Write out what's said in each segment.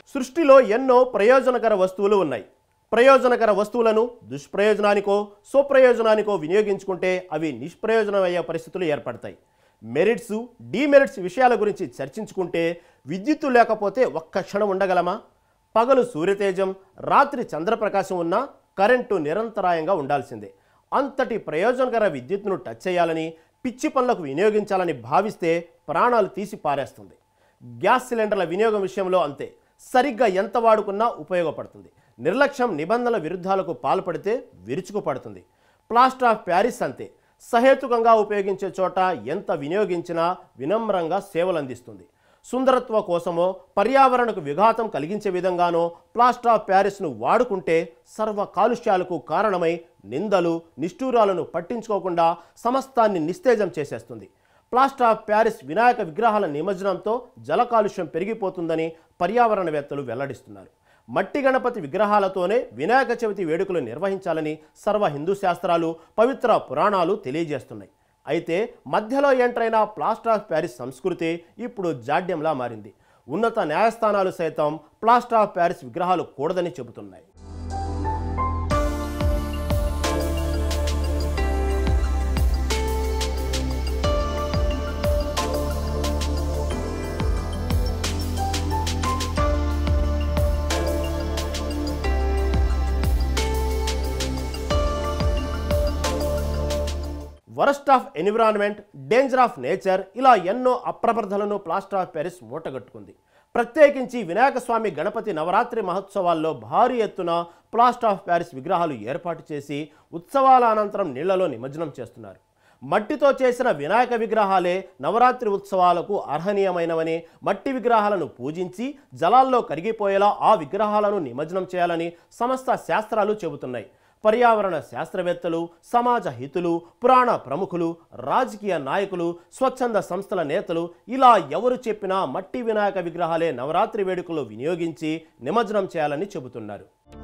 సృష్టిలో ఎన్నో ప్రయోజనకర వస్తువులు ఉన్నాయి ప్రయోజనకర వస్తువులను దుష్ప్రయోజనానికో స్వప్రయోజనానికో వినియోగించుకుంటే అవి నిష్ప్రయోజనమయ్యే పరిస్థితులు ఏర్పడతాయి మెరిట్స్ డీమెరిట్స్ విషయాల గురించి చర్చించుకుంటే విద్యుత్తు లేకపోతే ఒక్క క్షణం ఉండగలమా పగలు సూర్యతేజం రాత్రి చంద్రప్రకాశం ఉన్నా కరెంటు నిరంతరాయంగా ఉండాల్సిందే అంతటి ప్రయోజనకర విద్యుత్తును టచ్ చేయాలని పిచ్చి పనులకు వినియోగించాలని భావిస్తే ప్రాణాలు తీసి పారేస్తుంది గ్యాస్ సిలిండర్ల వినియోగం విషయంలో అంతే సరిగ్గా ఎంత వాడుకున్నా ఉపయోగపడుతుంది నిర్లక్ష్యం నిబంధనల విరుద్ధాలకు పాల్పడితే విరుచుకుపడుతుంది ప్లాస్టర్ ఆఫ్ ప్యారిస్ అంతే సహేతుకంగా ఉపయోగించే చోట ఎంత వినియోగించినా వినమ్రంగా సేవలు అందిస్తుంది సుందరత్వ కోసమో పర్యావరణకు విఘాతం కలిగించే విధంగానో ప్లాస్టర్ ఆఫ్ ప్యారిస్ను వాడుకుంటే సర్వ కాలుష్యాలకు కారణమై నిందలు నిష్ఠూరాలను పట్టించుకోకుండా సమస్తాన్ని నిస్తేజం చేసేస్తుంది ప్లాస్టర్ ఆఫ్ ప్యారిస్ వినాయక విగ్రహాల నిమజ్జనంతో జల కాలుష్యం పెరిగిపోతుందని పర్యావరణవేత్తలు వెల్లడిస్తున్నారు మట్టి గణపతి విగ్రహాలతోనే వినాయక చవితి వేడుకలు నిర్వహించాలని సర్వ హిందూ శాస్త్రాలు పవిత్ర పురాణాలు తెలియజేస్తున్నాయి అయితే మధ్యలో ఎంటరైన ప్లాస్టర్ ఆఫ్ ప్యారిస్ సంస్కృతి ఇప్పుడు జాడ్యంలా మారింది ఉన్నత న్యాయస్థానాలు సైతం ప్లాస్టర్ ఆఫ్ ప్యారిస్ విగ్రహాలు కూడదని చెబుతున్నాయి worst of environment danger of nature ఇలా ఎన్నో అప్రబర్ధలను ప్లాస్టర్ ఆఫ్ ప్యారిస్ మూటగట్టుకుంది ప్రత్యేకించి వినాయక స్వామి గణపతి నవరాత్రి మహోత్సవాల్లో భారీ ఎత్తున ప్లాస్టర్ ఆఫ్ ప్యారిస్ విగ్రహాలు ఏర్పాటు చేసి ఉత్సవాల అనంతరం నీళ్లలో నిమజ్జనం చేస్తున్నారు మట్టితో చేసిన వినాయక విగ్రహాలే నవరాత్రి ఉత్సవాలకు అర్హనీయమైనవని మట్టి విగ్రహాలను పూజించి జలాల్లో కరిగిపోయేలా ఆ విగ్రహాలను నిమజ్జనం చేయాలని సమస్త శాస్త్రాలు చెబుతున్నాయి పర్యావరణ శాస్త్రవేత్తలు సమాజ హితులు పురాణ ప్రముఖులు రాజకీయ నాయకులు స్వచ్ఛంద సంస్థల నేతలు ఇలా ఎవరు చెప్పినా మట్టి వినాయక విగ్రహాలే నవరాత్రి వేడుకల్లో వినియోగించి నిమజ్జనం చేయాలని చెబుతున్నారు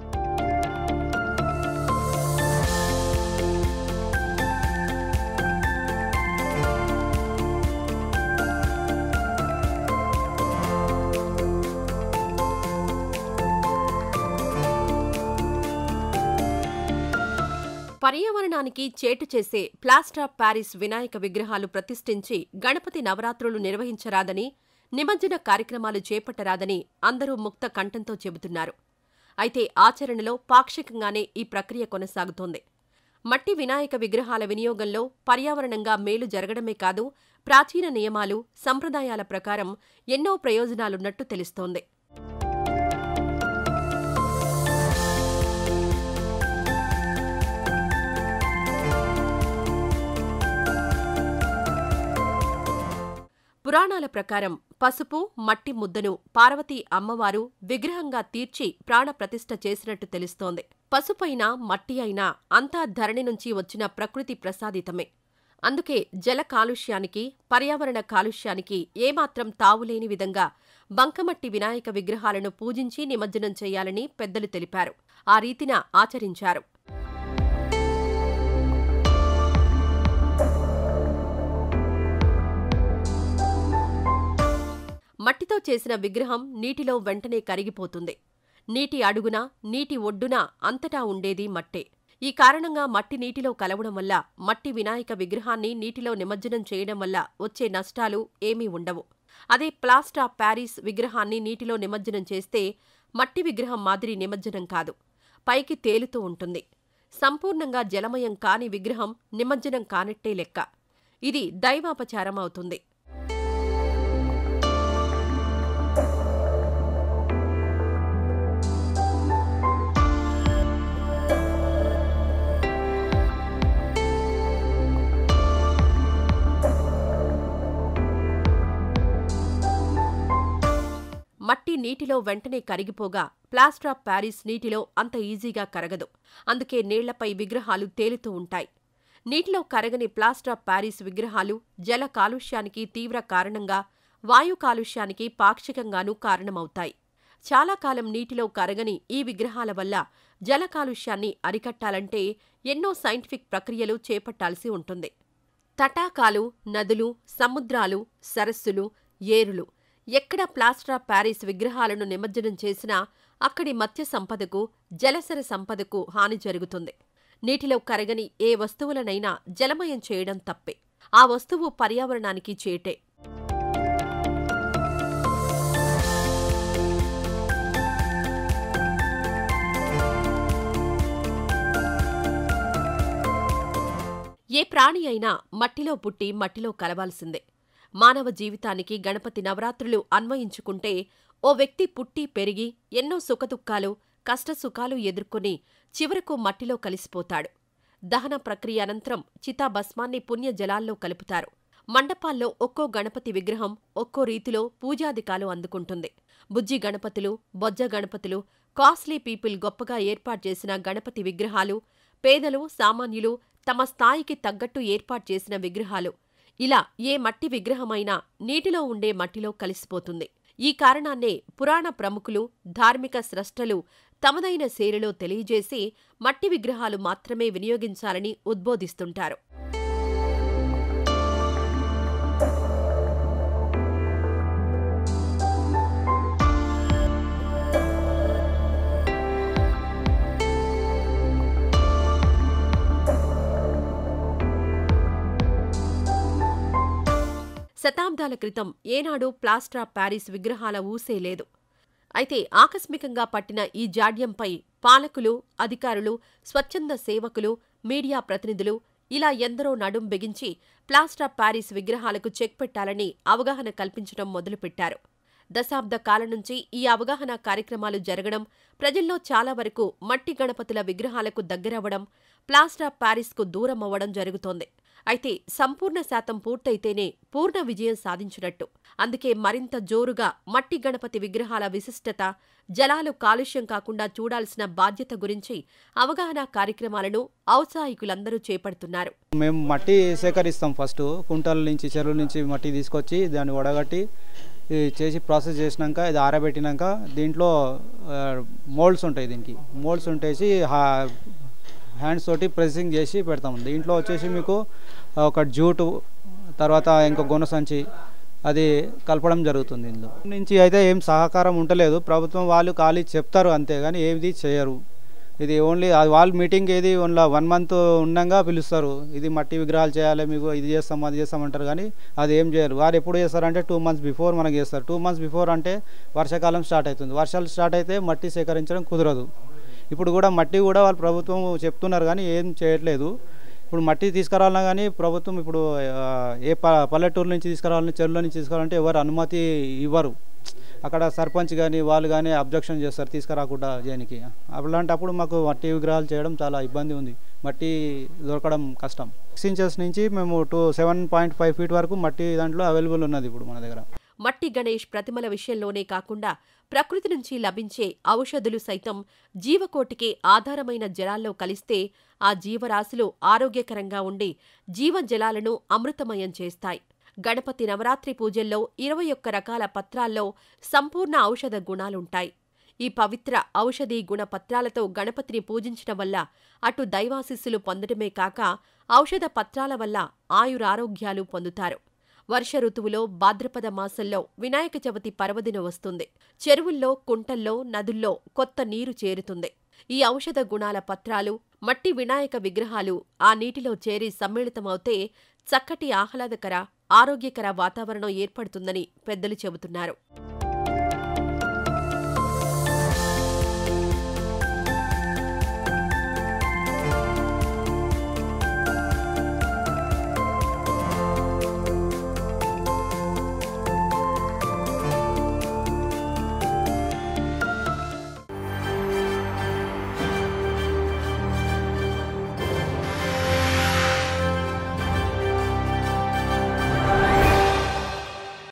పర్యావరణానికి చేటు చేసే ప్లాస్టర్ ఆఫ్ ప్యారిస్ వినాయక విగ్రహాలు ప్రతిష్ఠించి గణపతి నవరాత్రులు నిర్వహించరాదని నిమజ్జన కార్యక్రమాలు చేపట్టరాదని అందరూ ముక్త కంఠంతో చెబుతున్నారు అయితే ఆచరణలో పాక్షికంగానే ఈ ప్రక్రియ కొనసాగుతోంది మట్టి వినాయక విగ్రహాల వినియోగంలో పర్యావరణంగా మేలు జరగడమే కాదు ప్రాచీన నియమాలు సంప్రదాయాల ప్రకారం ఎన్నో ప్రయోజనాలున్నట్టు తెలుస్తోంది పురాణాల ప్రకారం పసుపు మట్టి ముద్దను పార్వతీ అమ్మవారు విగ్రహంగా తీర్చి ప్రాణప్రతిష్ఠ చేసినట్టు తెలుస్తోంది పసుపైనా మట్టి అయినా అంతా ధరణి నుంచి వచ్చిన ప్రకృతి ప్రసాదితమే అందుకే జల కాలుష్యానికి పర్యావరణ కాలుష్యానికి ఏమాత్రం తావులేని విధంగా బంకమట్టి వినాయక విగ్రహాలను పూజించి నిమజ్జనం చేయాలని పెద్దలు తెలిపారు ఆ రీతిన ఆచరించారు మట్టితో చేసిన విగ్రహం నీటిలో వెంటనే కరిగిపోతుంది నీటి అడుగున నీటి ఒడ్డున అంతటా ఉండేది మట్టే ఈ కారణంగా మట్టి నీటిలో కలవడం వల్ల మట్టి వినాయక విగ్రహాన్ని నీటిలో నిమజ్జనం చేయడం వల్ల వచ్చే నష్టాలు ఏమీ ఉండవు అదే ప్లాస్టర్ ఆఫ్ ప్యారిస్ విగ్రహాన్ని నీటిలో నిమజ్జనం చేస్తే మట్టి విగ్రహం మాదిరి నిమజ్జనం కాదు పైకి తేలుతూ ఉంటుంది సంపూర్ణంగా జలమయం కాని విగ్రహం నిమజ్జనం కానట్టే లెక్క ఇది దైవాపచారం అవుతుంది మట్టి నీటిలో వెంటనే కరిగిపోగా ప్లాస్టర్ ఆఫ్ ప్యారిస్ నీటిలో అంత ఈజీగా కరగదు అందుకే నీళ్లపై విగ్రహాలు తేలుతూ ఉంటాయి నీటిలో కరగని ప్లాస్టర్ ఆఫ్ ప్యారిస్ విగ్రహాలు జల కాలుష్యానికి తీవ్ర కారణంగా వాయు కాలుష్యానికి పాక్షికంగానూ కారణమవుతాయి చాలా కాలం నీటిలో కరగని ఈ విగ్రహాల వల్ల జల కాలుష్యాన్ని అరికట్టాలంటే ఎన్నో సైంటిఫిక్ ప్రక్రియలు చేపట్టాల్సి ఉంటుంది తటాకాలు నదులు సముద్రాలు సరస్సులు ఏరులు ఎక్కడ ప్లాస్టర్ ఆఫ్ ప్యారిస్ విగ్రహాలను నిమజ్జనం చేసినా అక్కడి మత్స్య సంపదకు జలసర సంపదకు హాని జరుగుతుంది నీటిలో కరగని ఏ వస్తువులనైనా జలమయం చేయడం తప్పే ఆ వస్తువు పర్యావరణానికి చేటే ఏ ప్రాణి అయినా మట్టిలో పుట్టి మట్టిలో కలవాల్సిందే మానవ జీవితానికి గణపతి నవరాత్రులు అన్వయించుకుంటే ఓ వ్యక్తి పుట్టి పెరిగి ఎన్నో సుఖదుఖాలు కష్టసుఖాలు ఎదుర్కొని చివరకు మట్టిలో కలిసిపోతాడు దహన ప్రక్రియ అనంతరం చితాభస్మాన్ని పుణ్య జలాల్లో కలుపుతారు మండపాల్లో ఒక్కో గణపతి విగ్రహం ఒక్కో రీతిలో పూజాధికాలు అందుకుంటుంది బుజ్జి గణపతులు బొజ్జ గణపతులు కాస్ట్లీ పీపుల్ గొప్పగా ఏర్పాటు చేసిన గణపతి విగ్రహాలు పేదలు సామాన్యులు తమ స్థాయికి తగ్గట్టు ఏర్పాటు చేసిన విగ్రహాలు ఇలా ఏ మట్టి విగ్రహమైనా నీటిలో ఉండే మట్టిలో కలిసిపోతుంది ఈ కారణాన్నే పురాణ ప్రముఖులు ధార్మిక స్రష్టలు తమదైన శైలిలో తెలియజేసి మట్టి విగ్రహాలు మాత్రమే వినియోగించాలని ఉద్బోధిస్తుంటారు శతాబ్దాల క్రితం ఏనాడు ప్లాస్టర్ ఆఫ్ ప్యారిస్ విగ్రహాల ఊసే లేదు అయితే ఆకస్మికంగా పట్టిన ఈ జాడ్యంపై పాలకులు అధికారులు స్వచ్ఛంద సేవకులు మీడియా ప్రతినిధులు ఇలా ఎందరో నడుం బిగించి ప్లాస్టర్ ఆఫ్ ప్యారిస్ విగ్రహాలకు చెక్ పెట్టాలని అవగాహన కల్పించడం మొదలుపెట్టారు దశాబ్ద కాలం నుంచి ఈ అవగాహన కార్యక్రమాలు జరగడం ప్రజల్లో చాలా వరకు మట్టి గణపతుల విగ్రహాలకు దగ్గరవ్వడం ప్లాస్టర్ ఆఫ్ ప్యారిస్కు దూరం అవ్వడం జరుగుతోంది అయితే సంపూర్ణ శాతం పూర్తయితేనే పూర్ణ విజయం సాధించినట్టు అందుకే మరింత జోరుగా మట్టి గణపతి విగ్రహాల విశిష్టత జలాలు కాలుష్యం కాకుండా చూడాల్సిన బాధ్యత గురించి అవగాహన కార్యక్రమాలను ఔత్సాహికులందరూ చేపడుతున్నారు మేము మట్టి సేకరిస్తాం ఫస్ట్ కుంటల నుంచి చెరువుల నుంచి మట్టి తీసుకొచ్చి దాన్ని వడగట్టి ఈ చేసి ప్రాసెస్ చేసినాక ఇది ఆరబెట్టినాక దీంట్లో మోల్డ్స్ ఉంటాయి దీనికి మోల్డ్స్ ఉంటేసి హ్యాండ్స్ తోటి ప్రెసింగ్ చేసి పెడతాం దీంట్లో వచ్చేసి మీకు ఒక జూటు తర్వాత ఇంకో గొన సంచి అది కలపడం జరుగుతుంది ఇందులో నుంచి అయితే ఏం సహకారం ఉండలేదు ప్రభుత్వం వాళ్ళు ఖాళీ చెప్తారు అంతే కానీ ఏది చేయరు ఇది ఓన్లీ వాళ్ళు మీటింగ్ ఏది ఓన్లీ వన్ మంత్ ఉండగా పిలుస్తారు ఇది మట్టి విగ్రహాలు చేయాలి మీకు ఇది చేస్తాం అది చేస్తామంటారు కానీ అది ఏం చేయరు వారు ఎప్పుడు చేస్తారంటే టూ మంత్స్ బిఫోర్ మనకి చేస్తారు టూ మంత్స్ బిఫోర్ అంటే వర్షాకాలం స్టార్ట్ అవుతుంది వర్షాలు స్టార్ట్ అయితే మట్టి సేకరించడం కుదరదు ఇప్పుడు కూడా మట్టి కూడా వాళ్ళు ప్రభుత్వం చెప్తున్నారు కానీ ఏం చేయట్లేదు ఇప్పుడు మట్టి తీసుకురావాలన్నా కానీ ప్రభుత్వం ఇప్పుడు ఆ, ఏ ప పల్లెటూరు నుంచి తీసుకురావాలని చెరువుల నుంచి తీసుకురావాలంటే ఎవరు అనుమతి ఇవ్వరు అక్కడ సర్పంచ్ కానీ వాళ్ళు కానీ అబ్జెక్షన్ చేస్తారు తీసుకురాకుండా చేయడానికి అలాంటప్పుడు మాకు మట్టి విగ్రహాలు చేయడం చాలా ఇబ్బంది ఉంది మట్టి దొరకడం కష్టం సిక్స్ ఇంచెస్ నుంచి మేము two seven point five feet వరకు మట్టి దాంట్లో అవైలబుల్ ఉన్నది ఇప్పుడు మన దగ్గర మట్టి గణేష్ ప్రతిమల విషయంలోనే కాకుండా ప్రకృతి నుంచి లభించే ఔషధులు సైతం జీవకోటికి ఆధారమైన జలాల్లో కలిస్తే ఆ జీవరాశులు ఆరోగ్యకరంగా ఉండి జీవజలాలను అమృతమయం చేస్తాయి గణపతి నవరాత్రి పూజల్లో ఇరవై ఒక్క రకాల పత్రాల్లో సంపూర్ణ ఔషధ గుణాలుంటాయి ఈ పవిత్ర ఔషధీ గుణ పత్రాలతో గణపతిని పూజించడం వల్ల అటు దైవాశిస్సులు పొందడమే కాక ఔషధ పత్రాల వల్ల ఆయురారోగ్యాలు పొందుతారు వర్ష ఋతువులో భాద్రపద మాసంలో వినాయక చవితి పర్వదిన వస్తుంది చెరువుల్లో కుంటల్లో నదుల్లో కొత్త నీరు చేరుతుంది ఈ ఔషధ గుణాల పత్రాలు మట్టి వినాయక విగ్రహాలు ఆ నీటిలో చేరి సమ్మిళితమవుతే చక్కటి ఆహ్లాదకర ఆరోగ్యకర వాతావరణం ఏర్పడుతుందని పెద్దలు చెబుతున్నారు